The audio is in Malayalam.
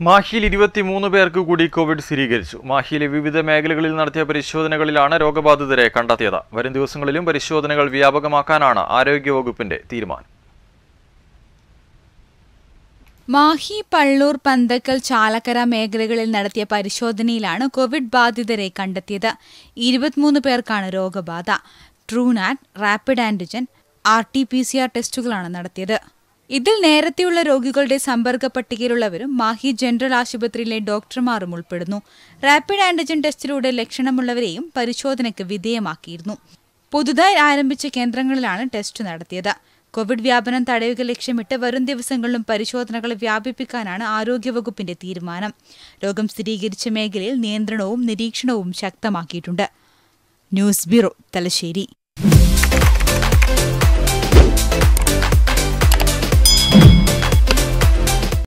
മാഹിയിൽ ഇരുപത്തിമൂന്ന് പേർക്ക് കൂടി കോവിഡ് സ്ഥിരീകരിച്ചു മാഹിയിലെ വിവിധ മേഖലകളിൽ നടത്തിയ പരിശോധനകളിലാണ് രോഗബാധിതരെ കണ്ടെത്തിയത് വരും ദിവസങ്ങളിലും പരിശോധനകൾ വ്യാപകമാക്കാനാണ് ആരോഗ്യവകുപ്പിന്റെ തീരുമാനം മാഹി പള്ളൂർ പന്തക്കൽ ചാലക്കര മേഖലകളിൽ നടത്തിയ പരിശോധനയിലാണ് കോവിഡ് ബാധിതരെ കണ്ടെത്തിയത് ഇരുപത്തിമൂന്ന് പേർക്കാണ് രോഗബാധ Truenat rapid antigen R T P C R ടെസ്റ്റുകളാണ് നടത്തിയത് ഇതിൽ നേരത്തെയുള്ള രോഗികളുടെ സമ്പർക്ക പട്ടികയിലുള്ളവരും മാഹി ജനറൽ ആശുപത്രിയിലെ ഡോക്ടർമാരും ഉൾപ്പെടുന്നു റാപ്പിഡ് ആന്റിജൻ ടെസ്റ്റിലൂടെ ലക്ഷണമുള്ളവരെയും പരിശോധനയ്ക്ക് വിധേയമാക്കിയിരുന്നു പുതുതായി ആരംഭിച്ച കേന്ദ്രങ്ങളിലാണ് ടെസ്റ്റ് നടത്തിയത് കോവിഡ് വ്യാപനം തടയുക ലക്ഷ്യമിട്ട് വരും ദിവസങ്ങളിലും പരിശോധനകൾ വ്യാപിപ്പിക്കാനാണ് ആരോഗ്യവകുപ്പിന്റെ തീരുമാനം രോഗം സ്ഥിരീകരിച്ച മേഖലയിൽ നിയന്ത്രണവും നിരീക്ഷണവും ശക്തമാക്കിയിട്ടുണ്ട് ന്യൂസ് ബ്യൂറോ തലശ്ശേരി